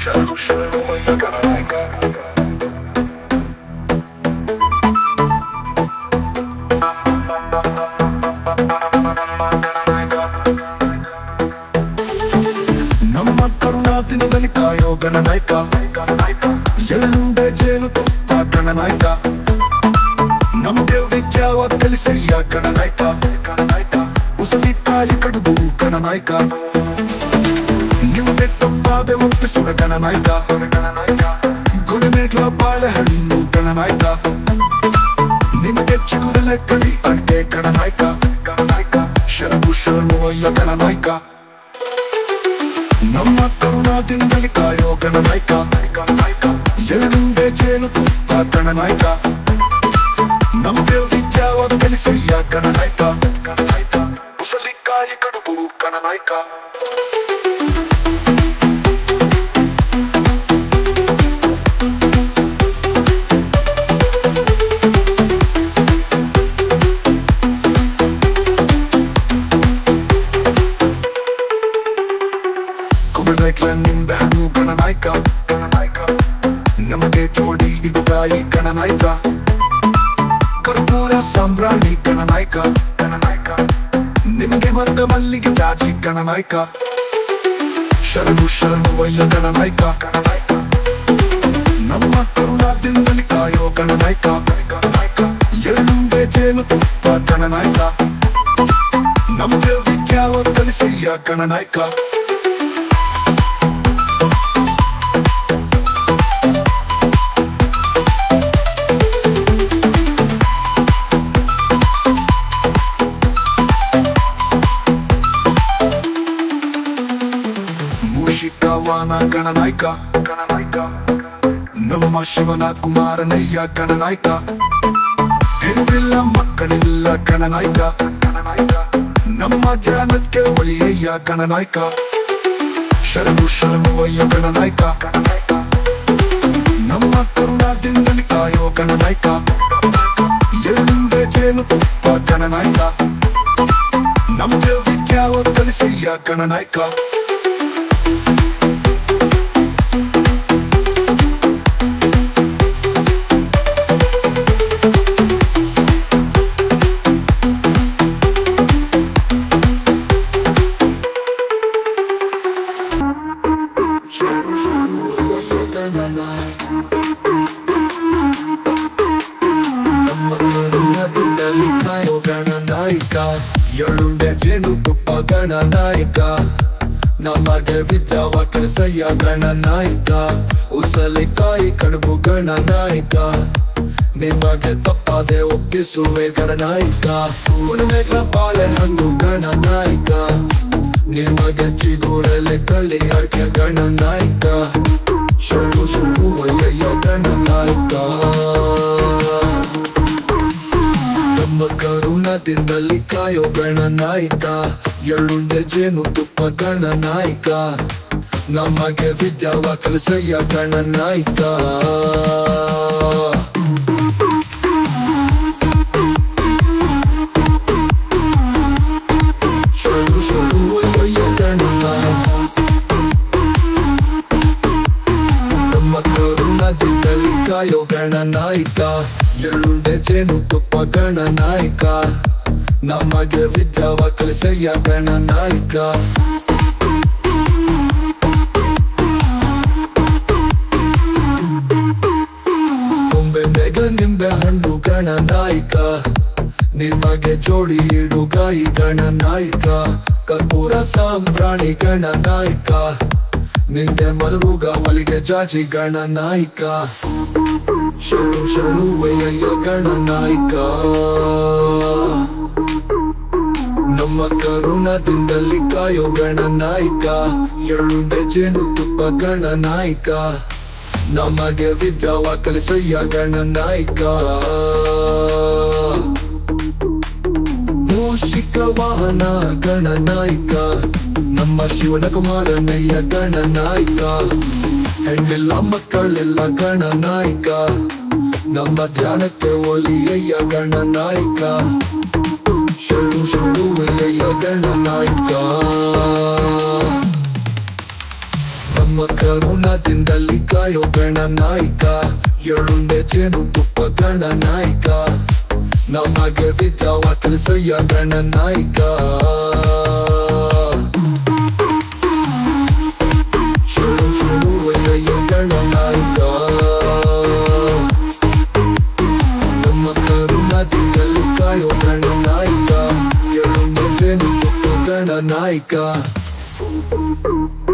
ಶರಣು ಶರಣು ಅಯ್ಯ ಗಣನಾಯಕ ನಮ್ಮ ಕರುಣಾದಿನದಲ್ಲಿ ಕಾಯೋ ಗಣನಾಯಕ ಎಳ್ಳುಂಡೆ ಜೇನು ತುಪ್ಪ ಗಣನಾಯಕ ನಮಗೆ ವಿದ್ಯಾವ ಕಲಿಸಯ್ಯ ಗಣನಾಯಕ ಉಸಲಿ ತಾಯಿ ಕಡುಬು ಗಣನಾಯಕ ನಿಮಗೆ ತಪ್ಪಾದೆ ಒಪ್ಪಿಸುವ ಗಣನಾಯಕ ಗುಡಿಮೇಗ್ಲ ಬಾಳೆಹಣ್ಣು ಗಣನಾಯಕ ನಿಮಗೆ ಚಿಗುರಲೆ ಕಡಿ ಅಡ್ಗೆ ಗಣನಾಯಕ ಶರಣು ಶರಣು ಅಯ್ಯ ಗಣನಾಯಕ ನಮ್ಮ ಕರುಣಾದಿಂದಲಿ ಕಾಯೋ ಗಣನಾಯಕ ಎಳ್ಳುಂಡೆ ಜೇನು ತುಪ್ಪ ಗಣನಾಯಕ ನಮಗೆ ವಿದ್ಯಾವ ಕಲಿಸಯ್ಯ ಗಣನಾಯಕ ಮುಸಲಿಕಾಯಿ ಕಡುಬು ಗಣನಾಯಕ ಕುಮಡೈಕ್ಲ ನಿಂಬೆ ಹಣ್ಣು ಗಣನಾಯಕ ನಮಗೆ ಜೋಡಿ ಇದು ಗಾಯಿ ಗಣನಾಯಕ ಕರ್ಪೂರ ಸಾಂಬ್ರಾಣಿ ಗಣನಾಯಕ ನಿಮಗೆ ಮರದ ಮಲ್ಲಿಗೆ ಜಾಜಿ ಗಣನಾಯಕ ಶರಣು ಶರಣು ವಯ್ಯ ಗಣನಾಯಕ ನಮ್ಮ ಕರುಣಾದಿಂದಲಿ ಕಾಯೋ ಗಣನಾಯಕ ಎಳ್ಳುಂಡೆ ಜೇನು ತುಪ್ಪ ಗಣನಾಯಕ ನಮಗೆ ವಿದ್ಯಾವ ಕಲಿಸಯ್ಯ ಗಣನಾಯಕ ಮೂಷಿಕವಾನ ಗಣನಾಯಕ ನಮ್ಮ ಶಿವನ ಕುಮಾರನಯ್ಯ ಗಣನಾಯಕ ಹೆಣ್ಣಿಲ್ಲ ಮಕ್ಕಳಿಲ್ಲ ಗಣನಾಯಕ ನಮ್ಮ ಧ್ಯಾನಕ್ಕೆ ಒಲಿಯಯ್ಯ ಗಣನಾಯಕ ಶರಣು ಶರಣು ಅಯ್ಯ ಗಣನಾಯಕ ನಮ್ಮ ಕರುಣಾದಿಂದಲಿ ಕಾಯೋ ಗಣನಾಯಕ ಎಳ್ಳುಂಡೆ ಜೇನು ತುಪ್ಪ ಗಣನಾಯಕ ನಮಗೆ ವಿದ್ಯಾವ ಕಲಿಸಯ್ಯ ಗಣನಾಯಕ ಗಣನಾಯಕ ಎಳ್ಳುಂಡೆ ಜೇನು ತುಪ್ಪ ಗಣನಾಯಕ ನಮಗೆ ವಿದ್ಯಾವ ಕಲಿಸಯ್ಯ ಗಣನಾಯಕ ಉಸಲಿಕಾಯಿ ಕಡುಬು ಗಣನಾಯಕ ನಿಮಗೆ ತಪ್ಪದೆ ಒಪ್ಪಿಸುವೆ ಗಣನಾಯಕ ಉಣಮೆಗಳ ಬಾಳೆಹಣ್ಣು ಗಣನಾಯಕ ನಿಮಗೆ ಚಿಗುರಲೆ ಕಳಿ ಅಡ್ಗೆ ಗಣನಾಯಕ ಶರಣು ಶರಣು ಅಯ್ಯಯ್ಯ ಗಣನಾಯಕ ನಮ್ಮ ಕರುಣದಿಂದಲಿ ಕಾಯೋ ಗಣನಾಯಕ ಎಳ್ಳುಂಡೆ ಜೇನು ತುಪ್ಪ ಗಣನಾಯಕ ನಮಗೆ ವಿದ್ಯಾವ ಕಲಿಸಯ್ಯ ಗಣನಾಯಕ ಶರಣು ಶರಣು ಅಯ್ಯಯ್ಯ ಗಣನಾಯಕ ನಮ್ಮ ಕರುಣದಿಂದಲಿ ಕಾಯೋ ಗಣನಾಯಕ ಎಳ್ಳುಂಡೆ ಜೇನು ತುಪ್ಪ ಗಣನಾಯಕ ನಮಗೆ ವಿದ್ಯಾವ ಕಲಿಸಯ್ಯ ಗಣನಾಯಕ ತುಂಬೆ ನೆಗ ನಿಂಬೆ ಹಣ್ಣು ಗಣನಾಯಕ ನಿಮಗೆ ಜೋಡಿ ಇಡುಗಾಯಿ ಗಣನಾಯಕ ಕರ್ಪೂರ ಸಾಂಬ್ರಾಣಿ ಗಣನಾಯಕ ನಿಂದೆ ಮಲರುಗ ಮಲಿಗೆ ಜಾಜಿ ಗಣನಾಯಕ ಶರಣು ಶರಣು ವಯ್ಯ ಗಣನಾಯಕ ನಮ್ಮ ಕರುಣದಿಂದಲಿ ಕಾಯೋ ಗಣನಾಯಕ ಎಳ್ಳುಂಡೆ ಜೇನು ತುಪ್ಪ ಗಣನಾಯಕ ನಮಗೆ ವಿದ್ಯಾವ ಕಲಿಸಯ್ಯ ಗಣನಾಯಕ ಮೂಷಿಕ ವಾಹನ ಗಣನಾಯಕ ನಮ್ಮ ಶಿವನ ಕುಮಾರನಯ್ಯ ಗಣನಾಯಕ ಹೆಣ್ಣಿಲ್ಲ ಮಕ್ಕಳೆಲ್ಲ ಗಣನಾಯಕ ನಮ್ಮ ಧ್ಯಾನಕ್ಕೆ ಒಲಿಯಯ್ಯ ಗಣನಾಯಕ ಶರಣು ಶರಣು ಅಯ್ಯಯ್ಯ ಗಣನಾಯಕ ನಮ್ಮ ನಮ್ಮ ಕರುಣದಿಂದಲ್ಲಿ ಕಾಯೋ ಗಣನಾಯಕ ಎಳುಂಡೆ ಜೇನು ತುಪ್ಪ ಗಣನಾಯಕ ನಮಗೆ ವಿದ್ಯಾವ ಕೆಲಸಯ್ಯ ಗಣನಾಯಕ ಶುರು ಶುರು ಒಯ್ಯ ಗಣನಾಯಕ ನಮ್ಮ ಕರುಣದಿಂದಲ್ಲಿ ಕಾಯೋ ಗಣನಾಯಕ ಎಳುಂಡೆ ಜೇನು ತುಪ್ಪ ಗಣನಾಯಕ